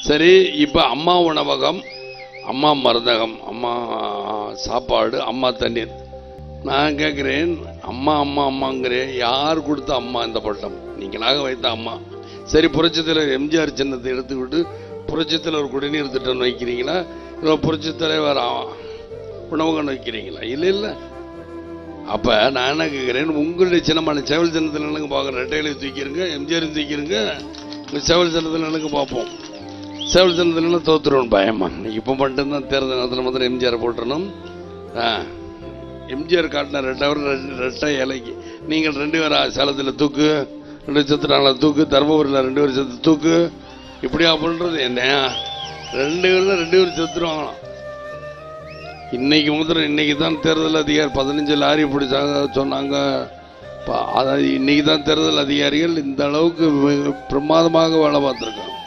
சரி இப்போ அம்மா உணவகம் அம்மா மருந்தகம் அம்மா சாப்பாடு அம்மா தண்ணீர் நான் கேட்குறேன் அம்மா அம்மா அம்மாங்கிறேன் யார் கொடுத்த அம்மா இந்த பட்டம் நீங்களாக வைத்த அம்மா சரி புரட்சித் தலைவர் எம்ஜிஆர் சின்னத்தை எடுத்துக்கிட்டு புரட்சித் தலைவர் குடிநீர் திட்டம் வைக்கிறீங்களா இல்லை புரட்சித் தலைவர் ஆ- உணவகம் வைக்கிறீங்களா இல்லை இல்லை அப்போ நான் என்ன கேட்குறேன் உங்களுடைய சின்னமான செவல் சின்னத்தில் எனக்கு பார்க்குறேன் ரெட்டையில தூக்கிடுங்க எம்ஜிஆர் தூக்கிடுங்க இந்த செவல் சின்னத்தில் எனக்கு பார்ப்போம் செவல் சின்னத்தில் தோத்துருவோம் பயமா இப்போ மட்டும்தான் தேர்தல் நேரத்தில் மாத்திரம் எம்ஜிஆர் போட்டுறணும் ஆ எம்ஜிஆர் காட்டின ரெட்டவர் ரெட்டை இலைக்கு நீங்கள் ரெண்டு பேரும் சேலத்தில் தூக்கு ரெண்டு செத்துட்டாங்களா தூக்கு தருமபுரியில் ரெண்டு பேரும் செத்து தூக்கு இப்படியா பண்ணுறது என்ன ரெண்டு பேரில் ரெண்டு பேரும் செத்துருவாங்களாம் இன்னைக்கு முதல்ல இன்னைக்கு தான் தேர்தல் அதிகாரி பதினஞ்சு லாரி பிடிச்சாங்க சொன்னாங்க ப- அதாவது இன்னைக்கு தான் தேர்தல் அதிகாரிகள் இந்த அளவுக்கு மிக பிரமாதமாக வேலை பார்த்துருக்காங்க